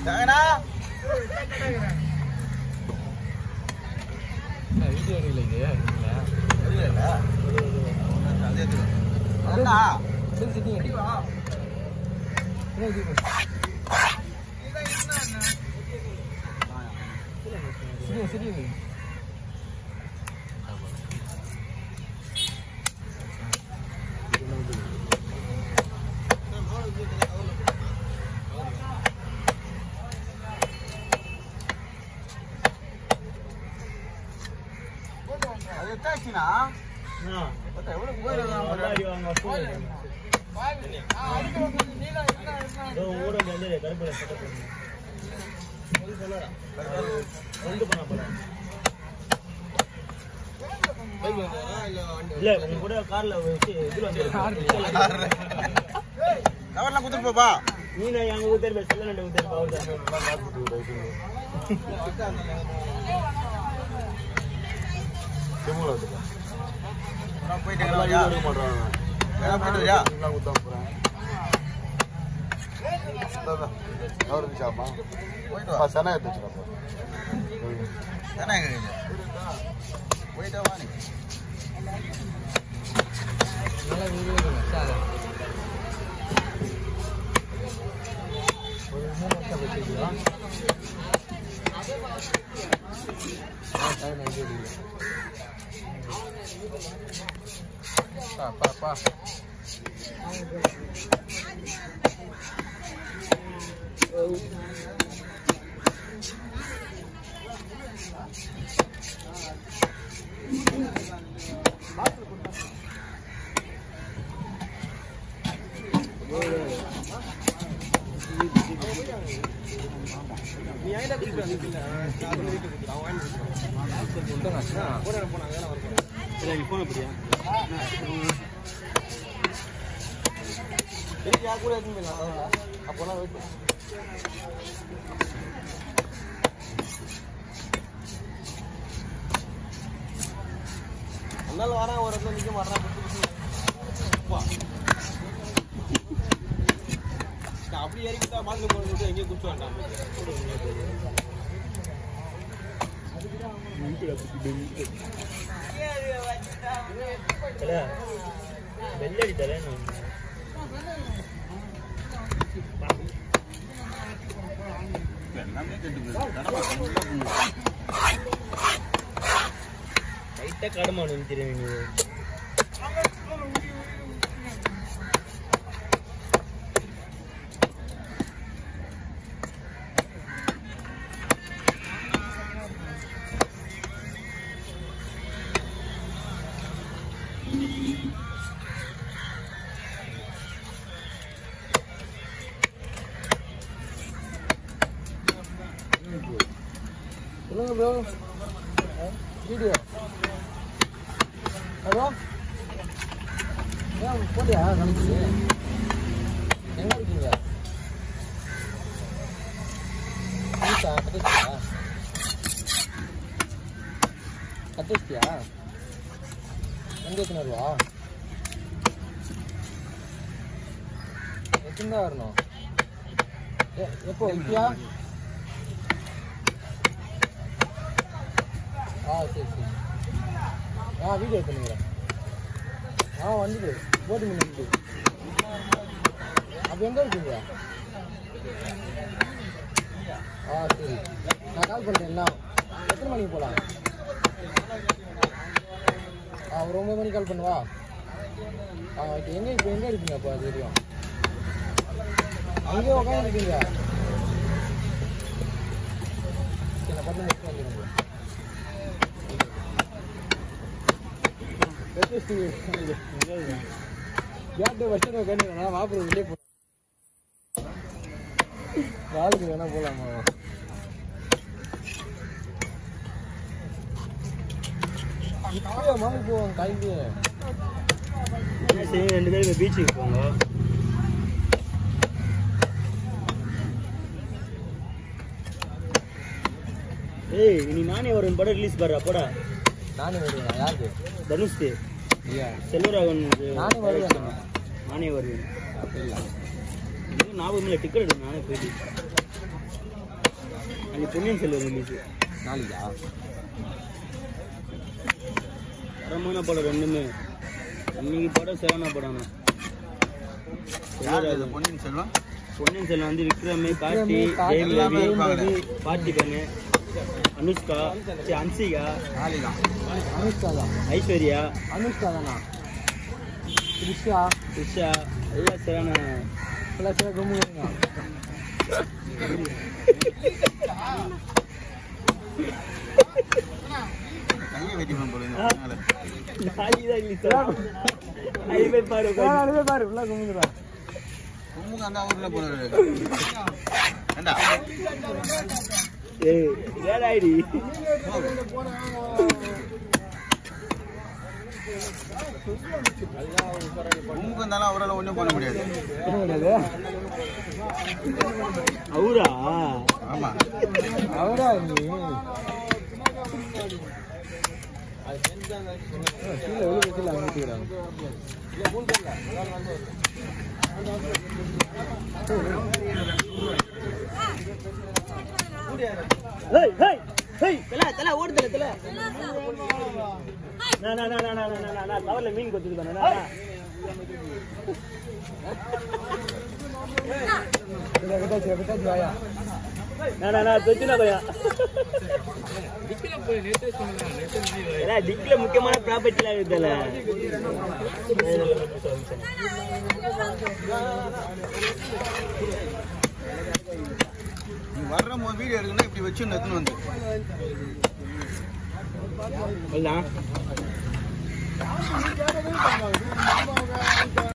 ஜாங்கண்ணா video எடுக்கல இது தெரியல அது எடுத்து அண்ணா சரி சிட்டிங் அடி என்ன இது சிட்டிங் சிட்டிங் அது எத்தாச்சுண்ணா பார்த்தா எவ்வளவு போயிருக்கு இல்ல உங்க கூட கார்ல வச்சு இதுல வந்து கவர்லாம் குத்துட்டு போப்பா நீ நான் எங்க ஊர் தெரியும் செல்ல ரெண்டு ஊர் தெரியும் பவர் நான் போயிட்டு வரியா வேணா போயிட்டு வரியா போயிட்டு வா தானே எங்க இருக்குது போயிட்டு வா நீ நல்லா வீடியோ எடுங்க சார் ஒரு மூணு வருஷம் வச்சுக்கலாம் ஆ சார் நான் வீடியோ எடுக்கல பா பா பா நீ ஏன்டா திருப்பி வந்துட்டீங்க நான் வீட்டுக்கு கொடுத்துறேன் அவன் வாங்கி கொடுத்துறான் கொடுத்தாங்கண்ணா கூட போனாங்க வேலை வரணும் இல்லை நீ ஃபோன் அப்படியா சரி யார் கூட எடுத்துன்னு போயிடலாம் அப்போலாம் வெயிட் பண்ணு அதனால வரேன் ஒரு இடத்துல நிற்க மாட்டேன் அப்படி இறக்கிட்டா மாத்திரை போட்டு எங்கேயும் குடிச்சு வேண்டாம் வெள்ளடி தரேன் எல்லாமே கெட்டு போயிருக்கு கடமை ஃபுல்லாக புண்ணு லைட்டாக கடுமானு தெரியும் நீ சொல்லுங்க ப்ரோ வீடியோ ஹலோ ஏன் போட்டியா கணக்கு எங்க இருக்கீங்க வீட்டா கட்டிச்சியா கட்டிச்சியா எங்க எத்தனை ரூபா எத்தனை தான் வரணும் எ- எப்போ இப்பயா ஆ சரி சரி ஆ வீடியோ பண்ணுங்கிறேன் ஆ வந்துடு போட்டு வந்துட்டு அப்போ எங்கே இருக்கீங்க ஆ சரி நான் கால் பண்ணுறேன் என்ன எத்தனை மணிக்கு போகலாம் ஆ ஒரு ஒம்பது மணிக்கு கால் பண்ணுவா ஆ ஓகே எங்கே இப்போ எங்கே இருக்கீங்க அப்போ அது வரையும் அங்கேயே உட்காந்துருக்கீங்க சரி நான் பத்து நிமிஷம் வந்துடுறேன் கேட்டு வச்சு கண்டிப்பா மாப்பிள்ளை வெளியே போ காலுக்கு வேணா போலாமா இப்பயே மாமி போவோம் காய்க்கு என்ன செய்யும் ரெண்டு பேரும் இப்போ பீச்சுக்கு போங்க ஏய் இனி நானே ஒரு படம் ரிலீஸ் பண்றா போடா நானே வருவேன் யாருக்கு தனுஷ்க்கு ஐயா செல்வராகவன் நானே வருவேன் நானே வருவேன் அப்படி இல்லை இன்னும் ஞாபகம் இல்லை டிக்கெட் எடுக்கணும் நானே போயிட்டு அன்னைக்கு பொன்னியின் செல்வன் ரிலீஸ் நாளைக்கா தரமான படம் ரெண்டுமே இன்னைக்கு படம் சிவனா படம் யார் இது பொன்னியின் செல்வன் பொன்னியின் செல்வன் வந்து விக்ரமே கார்த்தி கார்த்தி, ஜெயம் எல்லாமே ரவி இருப்பாங்க. பார்த்திபன் அனுஷ்கா சி, அன்சிகா நாளைக்கா அனுஷ்கா தான் ஐஸ்வர்யா அனுஷ்கா தானா த்ரிஷா த்ரிஷா எல்லாம் சிவனா எல்லாம் சில கும்புங்க கையை வெட்டிப்பேன் போல இந்த ஆ. நாளை. நாளைக்கு தான் release ஆகும். அது போய் பாரு உட்காந்து. அனுப்பி பாரு உள்ள கும்புங்கடா கும்புங்க அந்த ஊர்ல போறாரு ஏண்டா ஏய் ஏடாயிடி கும்புக்கு இருந்தாலும் அவரால் ஒன்றும் பண்ண முடியாது என்னது அவரா ஆமா அவரா நீ கீழே விழுந்து கீழே அனுப்பிக்கிறாங்க ஹேய் ஹேய் ஹேய் தல தல ஓடு தல தல நான் நான் நான் நான் நான் நான் நான் தவறுல மீன் கொத்துக்கு தானே நான் விட்டாச்சு விட்டாச்சு வாயா நான் நான் நான் தொச்சுனா பையா ஏடா டிக்ல முக்கியமான ப்ராப்பர்ட்டிலாம் இருக்குதுல்ல நீ வர்ற போது வீடியோ எடுக்கணும் இப்படி வச்சு எடுத்துன்னு வந்து அவ்வளோதான்